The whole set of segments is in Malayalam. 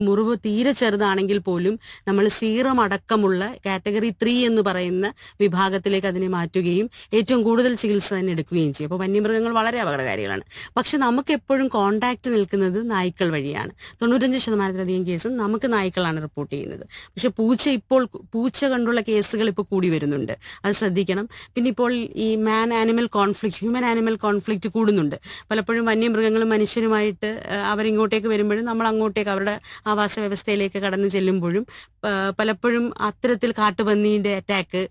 മുറിവ് തീരെ ചെറുതാണെങ്കിൽ പോലും നമ്മൾ സീറം അടക്കമുള്ള കാറ്റഗറി ത്രീ എന്ന് പറയുന്ന വിഭാഗത്തിലേക്ക് അതിനെ മാറ്റുകയും ഏറ്റവും കൂടുതൽ ചികിത്സ തന്നെ എടുക്കുകയും ചെയ്യും അപ്പോൾ വന്യമൃഗങ്ങൾ വളരെ അപകടകാരികളാണ് പക്ഷെ നമുക്ക് എപ്പോഴും കോണ്ടാക്ട് നിൽക്കുന്നത് നായ്ക്കൾ വഴിയാണ് തൊണ്ണൂറ്റഞ്ച് ശതമാനത്തിലധികം കേസും നമുക്ക് നായ്ക്കളാണ് റിപ്പോർട്ട് ചെയ്യുന്നത് പക്ഷെ പൂച്ച ഇപ്പോൾ പൂച്ച കണ്ടുള്ള കേസുകൾ ഇപ്പോൾ കൂടി വരുന്നുണ്ട് അത് ശ്രദ്ധിക്കണം പിന്നെ ഇപ്പോൾ ഈ man animal conflict human animal conflict കൂടുന്നുണ്ട് പലപ്പോഴും വന്യമൃഗങ്ങളും മനുഷ്യരുമായിട്ട് ആ, അവരിങ്ങോട്ടേക്ക് വരുമ്പോഴും നമ്മൾ അങ്ങോട്ടേക്ക് അവരുടെ ആവാസ വ്യവസ്ഥയിലേക്ക് കടന്നു ചെല്ലുമ്പോഴും ആ, പലപ്പോഴും അത്തരത്തിൽ കാട്ടുപന്നീന്റെ അറ്റാക്ക്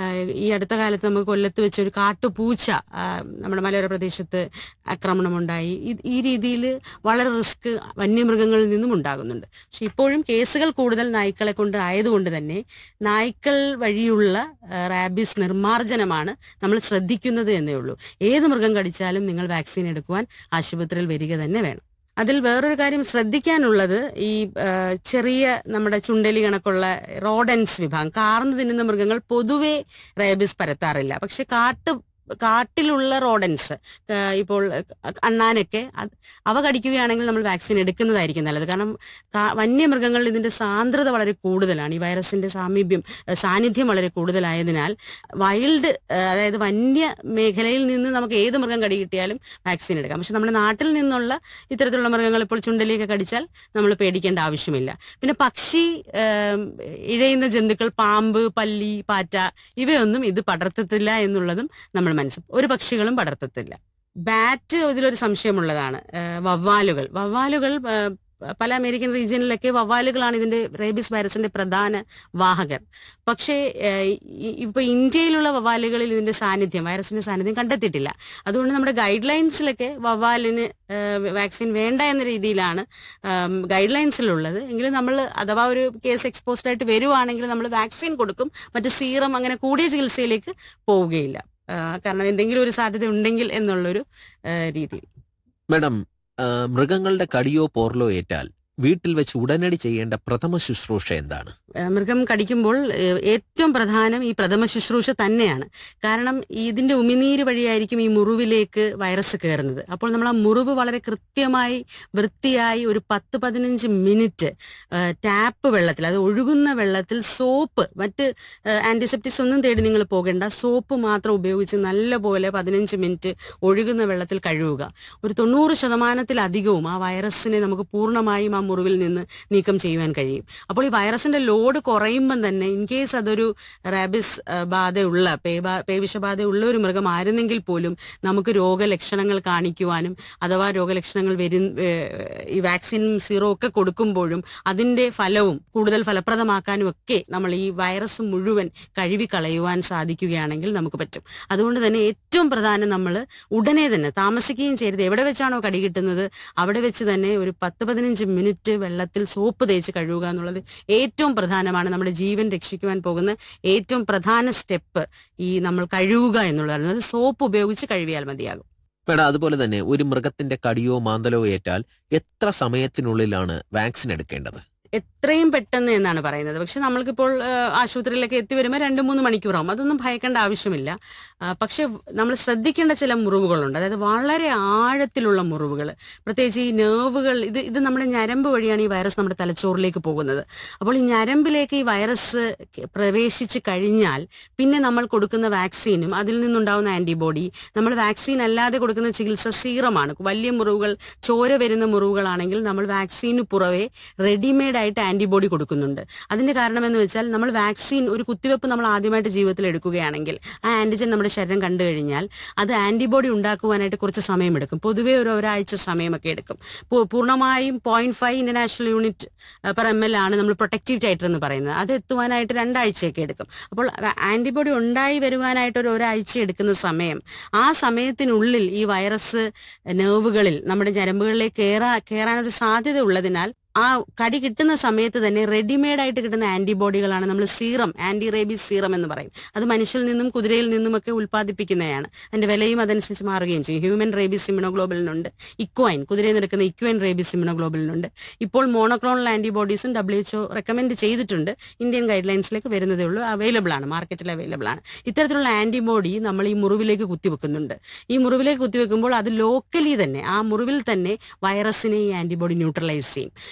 ഈ അടുത്ത കാലത്ത് നമുക്ക് കൊല്ലത്ത് വെച്ച ഒരു കാട്ടുപൂച്ച ആ, നമ്മുടെ മലയോര പ്രദേശത്ത് ആക്രമണമുണ്ടായി ഇത് ഈ രീതിയിൽ വളരെ റിസ്ക് വന്യമൃഗങ്ങളിൽ നിന്നും ഉണ്ടാകുന്നുണ്ട് പക്ഷെ ഇപ്പോഴും കേസുകൾ കൂടുതൽ നായ്ക്കളെ കൊണ്ട് ആയതുകൊണ്ട് തന്നെ നായ്ക്കൾ വഴിയുള്ള ആ, റാബീസ് നിർമ്മാർജ്ജനമാണ് നമ്മൾ ശ്രദ്ധിക്കുന്നത് എന്നേ ഉള്ളൂ ഏത് മൃഗം കടിച്ചാലും നിങ്ങൾ വാക്സിൻ എടുക്കുവാൻ ആശുപത്രിയിൽ വരിക തന്നെ വേണം അതിൽ വേറൊരു കാര്യം ശ്രദ്ധിക്കാനുള്ളത് ഈ ആ, ചെറിയ നമ്മുടെ ചുണ്ടലി കണക്കുള്ള റോഡൻസ് വിഭാഗം കാർന്ന് തിന്നുന്ന മൃഗങ്ങൾ പൊതുവെ റേബിസ് പരത്താറില്ല പക്ഷെ കാട്ട് കാട്ടിലുള്ള റോഡൻസ് ആ, ഇപ്പോൾ അണ്ണാനൊക്കെ അത് അവ കടിക്കുകയാണെങ്കിൽ നമ്മൾ വാക്സിൻ എടുക്കുന്നതായിരിക്കും നല്ലത് കാരണം കാ- വന്യമൃഗങ്ങളിൽ ഇതിന്റെ സാന്ദ്രത വളരെ കൂടുതലാണ് ഈ വൈറസിന്റെ സാമീപ്യം ആ, സാന്നിധ്യം വളരെ കൂടുതലായതിനാൽ വൈൽഡ് ആ, അതായത് വന്യ മേഖലയിൽ നിന്ന് നമുക്ക് ഏത് മൃഗം കടി കിട്ടിയാലും വാക്സിൻ എടുക്കാം പക്ഷെ നമ്മുടെ നാട്ടിൽ നിന്നുള്ള ഇത്തരത്തിലുള്ള മൃഗങ്ങൾ ഇപ്പോൾ ചുണ്ടലിയൊക്കെ കടിച്ചാൽ നമ്മൾ പേടിക്കേണ്ട ആവശ്യമില്ല പിന്നെ പക്ഷി ഏം, ഇഴയുന്ന ജന്തുക്കൾ പാമ്പ് പല്ലി പാറ്റ ഇവയൊന്നും ഇത് പടർത്തത്തില്ല എന്നുള്ളതും നമ്മൾ മനസ്സിൽ ഒരു പക്ഷികളും പടർത്തത്തില്ല ബാറ്റ് ഇതിലൊരു സംശയമുള്ളതാണ് ഏഹ് വവ്വാലുകൾ വവ്വാലുകൾ ഏഹ് പല അമേരിക്കൻ റീജിയനിലൊക്കെ വവ്വാലുകളാണ് ഇതിന്റെ റേബിസ് വൈറസിന്റെ പ്രധാന വാഹകർ പക്ഷേ ഏഹ് ഇ- ഇപ്പൊ ഇന്ത്യയിലുള്ള വവ്വാലുകളിൽ ഇതിന്റെ സാന്നിധ്യം വൈറസിന്റെ സാന്നിധ്യം കണ്ടെത്തിയിട്ടില്ല അതുകൊണ്ട് നമ്മുടെ ഗൈഡ് ലൈൻസിലൊക്കെ വവ്വാലിന് വാക്സിൻ വേണ്ട എന്ന രീതിയിലാണ് ഗൈഡ് ലൈൻസിലുള്ളത് എങ്കിലും നമ്മൾ അഥവാ ഒരു കേസ് എക്സ്പോസ്ഡ് ആയിട്ട് വരുവാണെങ്കിൽ നമ്മൾ വാക്സിൻ കൊടുക്കും മറ്റ് സീറം അങ്ങനെ കൂടിയ ചികിത്സയിലേക്ക് പോവുകയില്ല ആ, കാരണം എന്തെങ്കിലും ഒരു സാധ്യത ഉണ്ടെങ്കിൽ എന്നുള്ളൊരു ആ, രീതിയിൽ മാഡം ആ, മൃഗങ്ങളുടെ കടിയോ പോർലോ ഏറ്റാൽ വീട്ടിൽ വെച്ച് ഉടനടി ചെയ്യേണ്ട പ്രഥമ ശുശ്രൂഷ എന്താണ് ആ, മൃഗം കടിക്കുമ്പോൾ ഏ, ഏറ്റവും പ്രധാനം ഈ പ്രഥമ ശുശ്രൂഷ തന്നെയാണ് കാരണം ഇതിന്റെ ഉമിനീര് വഴിയായിരിക്കും ഈ മുറിവിലേക്ക് വൈറസ് കയറുന്നത് അപ്പോൾ നമ്മൾ ആ മുറിവ് വളരെ കൃത്യമായി വൃത്തിയായി ഒരു പത്ത് പതിനഞ്ച് മിനിറ്റ് ടാപ്പ് വെള്ളത്തിൽ അത് ഒഴുകുന്ന വെള്ളത്തിൽ സോപ്പ് മറ്റ് ആന്റിസെപ്റ്റിക്സ് ഒന്നും തേടി നിങ്ങൾ പോകേണ്ട സോപ്പ് മാത്രം ഉപയോഗിച്ച് നല്ലപോലെ പതിനഞ്ച് മിനിറ്റ് ഒഴുകുന്ന വെള്ളത്തിൽ കഴുകുക ഒരു തൊണ്ണൂറ് ശതമാനത്തിലധികവും ആ വൈറസിനെ നമുക്ക് പൂർണ്ണമായും ആ മുറിവിൽ നിന്ന് നീക്കം ചെയ്യുവാൻ കഴിയും അപ്പോൾ ഈ വൈറസിന്റെ ലോഡ് കുറയുമ്പം തന്നെ ഇൻ കേസ് അതൊരു റാബിസ് ആ, ബാധയുള്ള പേ ബാ- പേവിഷബാധയുള്ള ഒരു മൃഗമായിരുന്നെങ്കിൽ പോലും നമുക്ക് രോഗലക്ഷണങ്ങൾ കാണിക്കുവാനും അഥവാ രോഗലക്ഷണങ്ങൾ വരും ഏ, ഈ വാക്സിൻ സീറോ ഒക്കെ കൊടുക്കുമ്പോഴും അതിന്റെ ഫലവും കൂടുതൽ ഫലപ്രദമാക്കാനും ഒക്കെ നമ്മൾ ഈ വൈറസ് മുഴുവൻ കഴുകി കളയുവാൻ സാധിക്കുകയാണെങ്കിൽ നമുക്ക് പറ്റും അതുകൊണ്ട് തന്നെ ഏറ്റവും പ്രധാനം നമ്മൾ ഉടനെ തന്നെ താമസിക്കുകയും ചെയ്യരുത് എവിടെ വെച്ചാണോ കടി കിട്ടുന്നത് അവിടെ വെച്ച് തന്നെ ഒരു പത്ത് പതിനഞ്ച് മിനിറ്റ് വെള്ളത്തിൽ സോപ്പ് തേച്ച് കഴുകുക എന്നുള്ളത് ഏറ്റവും പ്രധാനമാണ് നമ്മുടെ ജീവൻ രക്ഷിക്കുവാൻ പോകുന്ന ഏറ്റവും പ്രധാന സ്റ്റെപ്പ് ഈ നമ്മൾ കഴുകുക എന്നുള്ളതാണ് അത് സോപ്പ് ഉപയോഗിച്ച് കഴുകിയാൽ മതിയാകും മാഡം അതുപോലെ തന്നെ ഒരു മൃഗത്തിന്റെ കടിയോ മാന്തലോ ഏറ്റാൽ എത്ര സമയത്തിനുള്ളിലാണ് വാക്സിൻ എടുക്കേണ്ടത് എത്രയും പെട്ടെന്ന് എന്നാണ് പറയുന്നത് പക്ഷെ നമ്മൾക്കിപ്പോൾ ആ, ആശുപത്രിയിലൊക്കെ എത്തി വരുമ്പോൾ രണ്ട് മൂന്ന് മണിക്കൂറാവും അതൊന്നും ഭയക്കേണ്ട ആവശ്യമില്ല ആ, പക്ഷെ നമ്മൾ ശ്രദ്ധിക്കേണ്ട ചില മുറിവുകളുണ്ട് അതായത് വളരെ ആഴത്തിലുള്ള മുറിവുകൾ പ്രത്യേകിച്ച് ഈ നെർവുകൾ ഇത് ഇത് നമ്മുടെ ഞരമ്പ് വഴിയാണ് ഈ വൈറസ് നമ്മുടെ തലച്ചോറിലേക്ക് പോകുന്നത് അപ്പോൾ ഈ ഞരമ്പിലേക്ക് ഈ വൈറസ് പ്രവേശിച്ച് കഴിഞ്ഞാൽ പിന്നെ നമ്മൾ കൊടുക്കുന്ന വാക്സിനും അതിൽ നിന്നുണ്ടാവുന്ന ആന്റിബോഡി നമ്മൾ വാക്സിൻ അല്ലാതെ കൊടുക്കുന്ന ചികിത്സ സീറമാണ് വലിയ മുറിവുകൾ ചോര വരുന്ന മുറിവുകളാണെങ്കിൽ നമ്മൾ വാക്സിന് പുറവെ റെഡിമെയ്ഡ് ആയിട്ട് ആന്റിബോഡി കൊടുക്കുന്നുണ്ട് അതിന്റെ കാരണം എന്ന് വെച്ചാൽ നമ്മൾ വാക്സിൻ ഒരു കുത്തിവെപ്പ് നമ്മൾ ആദ്യമായിട്ട് ജീവിതത്തിൽ എടുക്കുകയാണെങ്കിൽ ആ ആന്റിജൻ നമ്മുടെ ശരീരം കണ്ടു കഴിഞ്ഞാൽ അത് ആന്റിബോഡി ഉണ്ടാക്കുവാനായിട്ട് കുറച്ച് സമയമെടുക്കും പൊതുവേ ഒരു ഒരാഴ്ച സമയമൊക്കെ എടുക്കും പൂ- പൂർണ്ണമായും point five international unit per M L ആണ് നമ്മൾ പ്രൊട്ടക്റ്റീവ് ടൈറ്റർ എന്ന് പറയുന്നത് അത് എത്തുവാനായിട്ട് രണ്ടാഴ്ചയൊക്കെ എടുക്കും അപ്പോൾ ആന്റിബോഡി ഉണ്ടായി വരുവാനായിട്ട് ഒരു ഒരാഴ്ച എടുക്കുന്ന സമയം ആ സമയത്തിനുള്ളിൽ ഈ വൈറസ് നെർവുകളിൽ നമ്മുടെ ഞരമ്പുകളിലേക്ക് കയറാ കയറാനൊരു സാധ്യത ഉള്ളതിനാൽ ആ കടി കിട്ടുന്ന സമയത്ത് തന്നെ റെഡിമെയ്ഡ് ആയിട്ട് കിട്ടുന്ന ആന്റിബോഡികളാണ് നമ്മൾ സീറം ആന്റി റേബീസ് സീറം എന്ന് പറയും അത് മനുഷ്യരിൽ നിന്നും കുതിരയിൽ നിന്നുമൊക്കെ ഉൽപ്പാദിപ്പിക്കുന്നതാണ് അതിന്റെ വിലയും അതനുസരിച്ച് മാറുകയും ചെയ്യും ഹ്യൂമൻ റേബീസ് ഇമ്യൂണോഗ്ലോബലിനുണ്ട് ഇക്വൈൻ കുതിരയിൽ നിന്ന് എടുക്കുന്ന ഇക്വൈൻ റേബീസ് ഇമ്യൂണോഗ്ലോബലിനുണ്ട് ഇപ്പോൾ മോണോക്ലോണൽ ആന്റിബോഡീസും ഡബ്ല്യു എച്ച്ഒ റെക്കമെൻഡ് ചെയ്തിട്ടുണ്ട് ഇന്ത്യൻ ഗൈഡ് ലൈൻസിലേക്ക് വരുന്നതേ ഉള്ളൂ അവൈലബിൾ ആണ് മാർക്കറ്റിൽ അവൈലബിൾ ആണ് ഇത്തരത്തിലുള്ള ആന്റിബോഡി നമ്മൾ ഈ മുറിവിലേക്ക് കുത്തിവെക്കുന്നുണ്ട് ഈ മുറിവിലേക്ക് കുത്തിവെക്കുമ്പോൾ അത് ലോക്കലി തന്നെ ആ മുറിവിൽ തന്നെ വൈറസിനെ ഈ ആന്റിബോഡി ന്യൂട്രലൈസ് ചെയ്യും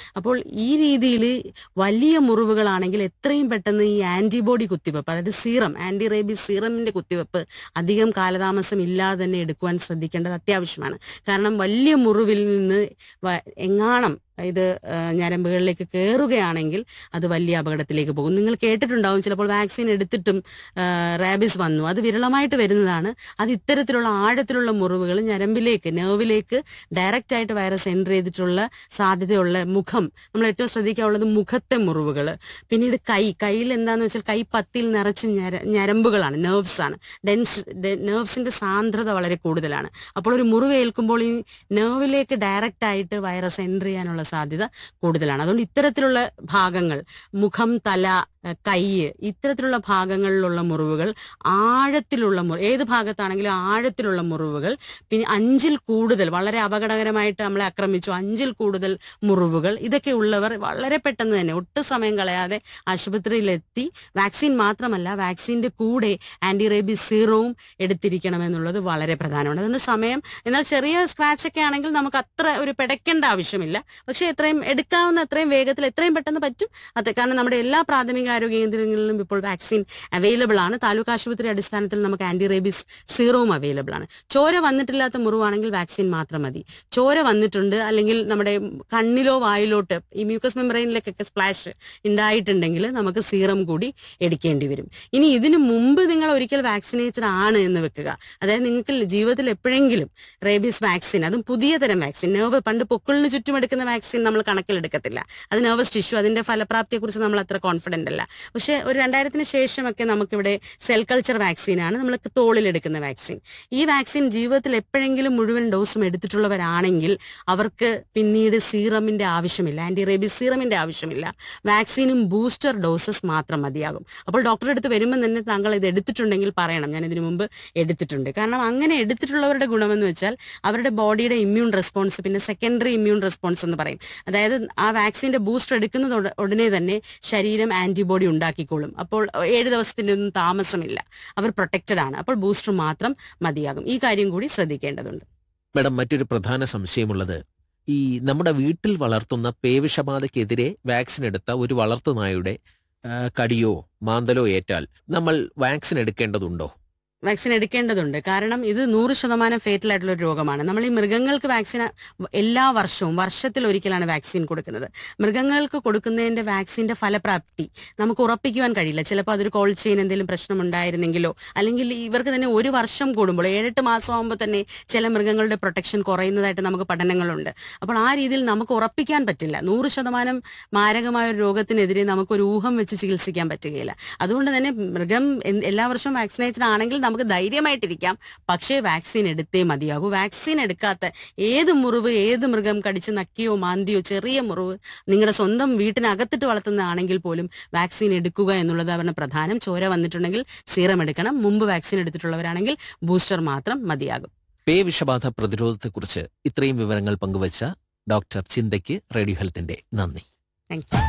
അപ്പോൾ ഈ രീതിയിൽ വലിയ മുറിവുകളാണെങ്കിൽ എത്രയും പെട്ടെന്ന് ഈ ആന്റിബോഡി കുത്തിവെപ്പ് അതായത് സീറം ആന്റി റേബീസ് സീറമിന്റെ കുത്തിവെപ്പ് അധികം കാലതാമസം ഇല്ലാതെ തന്നെ എടുക്കുവാൻ ശ്രദ്ധിക്കേണ്ടത് അത്യാവശ്യമാണ് കാരണം വലിയ മുറിവിൽ നിന്ന് വ- എങ്ങാണം ഇത് ആ, ഞരമ്പുകളിലേക്ക് കയറുകയാണെങ്കിൽ അത് വലിയ അപകടത്തിലേക്ക് പോകും നിങ്ങൾ കേട്ടിട്ടുണ്ടാവും ചിലപ്പോൾ വാക്സിൻ എടുത്തിട്ടും റാബിസ് വന്നു അത് വിരളമായിട്ട് വരുന്നതാണ് അത് ഇത്തരത്തിലുള്ള ആഴത്തിലുള്ള മുറിവുകൾ ഞരമ്പിലേക്ക് നെർവിലേക്ക് ഡയറക്റ്റ് ആയിട്ട് വൈറസ് എൻ്റർ ചെയ്തിട്ടുള്ള സാധ്യതയുള്ള മുഖം നമ്മൾ ഏറ്റവും ശ്രദ്ധിക്കാനുള്ളത് മുഖത്തെ മുറിവുകൾ പിന്നീട് കൈ കയ്യിൽ എന്താന്ന് വെച്ചാൽ കൈ പത്തിയിൽ നിറച്ച് ഞര ഞരമ്പുകളാണ് നെർവ്സ് ആണ് ഡെൻസ് നെർവ്സിന്റെ സാന്ദ്രത വളരെ കൂടുതലാണ് അപ്പോൾ ഒരു മുറിവ് ഏൽക്കുമ്പോൾ ഈ നെർവിലേക്ക് ഡയറക്റ്റ് ആയിട്ട് വൈറസ് എൻ്റർ ചെയ്യാനുള്ള സാധ്യത കൂടുതലാണ് അതുകൊണ്ട് ഇത്തരത്തിലുള്ള ഭാഗങ്ങൾ മുഖം തല ഏഹ് കൈ ഇത്തരത്തിലുള്ള ഭാഗങ്ങളിലുള്ള മുറിവുകൾ ആഴത്തിലുള്ള മുറി ഏത് ഭാഗത്താണെങ്കിലും ആഴത്തിലുള്ള മുറിവുകൾ പിന്നെ അഞ്ചിൽ കൂടുതൽ വളരെ അപകടകരമായിട്ട് നമ്മളെ ആക്രമിച്ചു അഞ്ചിൽ കൂടുതൽ മുറിവുകൾ ഇതൊക്കെ ഉള്ളവർ വളരെ പെട്ടെന്ന് തന്നെ ഒട്ടും സമയം കളയാതെ ആശുപത്രിയിലെത്തി വാക്സിൻ മാത്രമല്ല വാക്സിന്റെ കൂടെ ആന്റി റേബീസ് സീറോവും എടുത്തിരിക്കണം എന്നുള്ളത് വളരെ പ്രധാനമാണ് അതുകൊണ്ട് സമയം എന്നാൽ ചെറിയ സ്ക്രാച്ച് ഒക്കെ ആണെങ്കിൽ നമുക്ക് അത്ര ഒരു പിടയ്ക്കേണ്ട ആവശ്യമില്ല പക്ഷെ എത്രയും എടുക്കാവുന്ന എത്രയും വേഗത്തിൽ എത്രയും പെട്ടെന്ന് പറ്റും അത് കാരണം നമ്മുടെ എല്ലാ പ്രാഥമിക ആരോഗ്യ കേന്ദ്രങ്ങളിലും ഇപ്പോൾ വാക്സിൻ അവൈലബിൾ ആണ് താലൂക്ക് ആശുപത്രി അടിസ്ഥാനത്തിൽ നമുക്ക് ആന്റി റേബീസ് സീറോവും അവൈലബിൾ ആണ് ചോര വന്നിട്ടില്ലാത്ത മുറിവാണെങ്കിൽ വാക്സിൻ മാത്രം മതി ചോര വന്നിട്ടുണ്ട് അല്ലെങ്കിൽ നമ്മുടെ കണ്ണിലോ വായിലോട്ട് ഈ മ്യൂക്കസ് മെമ്പറൈനിലേക്കൊക്കെ സ്പ്ലാഷ് ഉണ്ടായിട്ടുണ്ടെങ്കിൽ നമുക്ക് സീറം കൂടി എടുക്കേണ്ടി വരും ഇനി ഇതിനു മുമ്പ് നിങ്ങൾ ഒരിക്കൽ വാക്സിനേറ്റഡ് ആണ് എന്ന് വെക്കുക അതായത് നിങ്ങൾക്ക് ജീവിതത്തിൽ എപ്പോഴെങ്കിലും റേബീസ് വാക്സിൻ അതും പുതിയ തരം വാക്സിൻ നെർവ് പണ്ട് പൊക്കിളിന് ചുറ്റും എടുക്കുന്ന വാക്സിൻ നമ്മൾ കണക്കിലെടുക്കത്തില്ല അത് നെർവസ് ടിഷ്യൂ അതിന്റെ ഫലപ്രാപ്തിയെക്കുറിച്ച് നമ്മൾ അത്ര കോൺഫിഡന്റ് അല്ല പക്ഷെ ഒരു രണ്ടായിരത്തിന് ശേഷമൊക്കെ നമുക്കിവിടെ സെൽ കൾച്ചർ വാക്സിനാണ് നമ്മൾ തോളിൽ എടുക്കുന്ന വാക്സിൻ ഈ വാക്സിൻ ജീവിതത്തിൽ എപ്പോഴെങ്കിലും മുഴുവൻ ഡോസും എടുത്തിട്ടുള്ളവരാണെങ്കിൽ അവർക്ക് പിന്നീട് സീറമിന്റെ ആവശ്യമില്ല ആന്റി റേബീസ് സീറമിന്റെ ആവശ്യമില്ല വാക്സിനും ബൂസ്റ്റർ ഡോസസ് മാത്രം മതിയാകും അപ്പോൾ ഡോക്ടറെ അടുത്ത് വരുമ്പോൾ തന്നെ താങ്കൾ ഇത് എടുത്തിട്ടുണ്ടെങ്കിൽ പറയണം ഞാൻ ഇതിനു മുമ്പ് എടുത്തിട്ടുണ്ട് കാരണം അങ്ങനെ എടുത്തിട്ടുള്ളവരുടെ ഗുണമെന്ന് വെച്ചാൽ അവരുടെ ബോഡിയുടെ ഇമ്മ്യൂൺ റെസ്പോൺസ് പിന്നെ സെക്കൻഡറി ഇമ്മ്യൂൺ റെസ്പോൺസ് എന്ന് പറയും അതായത് ആ വാക്സിന്റെ ബൂസ്റ്റർ എടുക്കുന്നത് ഉട- ഉടനെ തന്നെ ശരീരം ആന്റിബോഡി ഉണ്ടാക്കിക്കോളും അപ്പോൾ ഏഴ് ദിവസത്തിന്റെ ഒന്നും താമസമില്ല അവർ പ്രൊട്ടക്റ്റഡ് ആണ് അപ്പോൾ ബൂസ്റ്റർ മാത്രം മതിയാകും ഈ കാര്യം കൂടി ശ്രദ്ധിക്കേണ്ടതുണ്ട് മാഡം മറ്റൊരു പ്രധാന സംശയമുള്ളത് ഈ നമ്മുടെ വീട്ടിൽ വളർത്തുന്ന പേവിഷബാധയ്ക്കെതിരെ വാക്സിൻ എടുത്ത ഒരു വളർത്തുനായുടെ ആ, കടിയോ മാന്തലോ ഏറ്റാൽ നമ്മൾ വാക്സിൻ എടുക്കേണ്ടതുണ്ടോ വാക്സിൻ എടുക്കേണ്ടതുണ്ട് കാരണം ഇത് നൂറ് ശതമാനം ഫേറ്റൽ ആയിട്ടുള്ള ഒരു രോഗമാണ് നമ്മൾ ഈ മൃഗങ്ങൾക്ക് വാക്സിൻ എല്ലാ വർഷവും വർഷത്തിൽ ഒരിക്കലാണ് വാക്സിൻ കൊടുക്കുന്നത് മൃഗങ്ങൾക്ക് കൊടുക്കുന്നതിന്റെ വാക്സിന്റെ ഫലപ്രാപ്തി നമുക്ക് ഉറപ്പിക്കുവാൻ കഴിയില്ല ചിലപ്പോൾ അതൊരു കോൾ ചെയിൻ എന്തെങ്കിലും പ്രശ്നം ഉണ്ടായിരുന്നെങ്കിലോ അല്ലെങ്കിൽ ഇവർക്ക് തന്നെ ഒരു വർഷം കൂടുമ്പോൾ ഏഴെട്ട് മാസം ആകുമ്പോൾ തന്നെ ചില മൃഗങ്ങളുടെ പ്രൊട്ടക്ഷൻ കുറയുന്നതായിട്ട് നമുക്ക് പഠനങ്ങളുണ്ട് അപ്പോൾ ആ രീതിയിൽ നമുക്ക് ഉറപ്പിക്കാൻ പറ്റില്ല നൂറ് ശതമാനം മാരകമായ ഒരു രോഗത്തിനെതിരെ നമുക്കൊരു ഊഹം വെച്ച് ചികിത്സിക്കാൻ പറ്റുകയില്ല അതുകൊണ്ട് തന്നെ മൃഗം എൻ- എല്ലാ വർഷവും വാക്സിനേറ്റഡ് ആണെങ്കിൽ നമുക്ക് ധൈര്യമായിട്ടിരിക്കാം പക്ഷേ വാക്സിൻ എടുത്തേ മതിയാകൂ വാക്സിൻ എടുക്കാത്ത ഏത് മുറിവ് ഏത് മൃഗം കടിച്ച് നക്കിയോ മാന്തിയോ ചെറിയ മുറിവ് നിങ്ങളുടെ സ്വന്തം വീട്ടിനകത്തിട്ട് വളർത്തുന്നതാണെങ്കിൽ പോലും വാക്സിൻ എടുക്കുക എന്നുള്ളത് അവരുടെ പ്രധാനം ചോര വന്നിട്ടുണ്ടെങ്കിൽ സീറം എടുക്കണം മുമ്പ് വാക്സിൻ എടുത്തിട്ടുള്ളവരാണെങ്കിൽ ബൂസ്റ്റർ മാത്രം മതിയാകും പേവിഷബാധ പ്രതിരോധത്തെക്കുറിച്ച് ഇത്രയും വിവരങ്ങൾ പങ്കുവച്ച ഡോക്ടർ ചിന്തയ്ക്ക് റേഡിയോ ഹെൽത്തിന്റെ നന്ദി താങ്ക് യു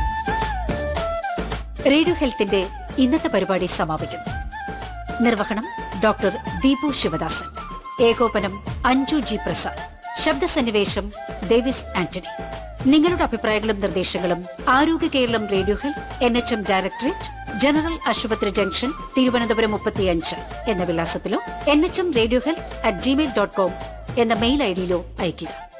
റേഡിയോ ഹെൽത്തിന്റെ ഇന്നത്തെ പരിപാടി സമാപിക്കുന്നു നിർവഹണം ഡോക്ടർ ദീപു ശിവദാസൻ ഏകോപനം അഞ്ജു ജി പ്രസാദ് ശബ്ദസന്നിവേശം ഡേവിസ് ആന്റണി നിങ്ങളുടെ അഭിപ്രായങ്ങളും നിർദ്ദേശങ്ങളും Arogya Keralam radio health N H M directorate general ആശുപത്രി ജംഗ്ഷൻ തിരുവനന്തപുരം മുപ്പത്തിയഞ്ച് എന്ന വിലാസത്തിലോ N H M radio health at Gmail dot com എന്ന മെയിൽ ഐഡിയിലോ അയയ്ക്കുക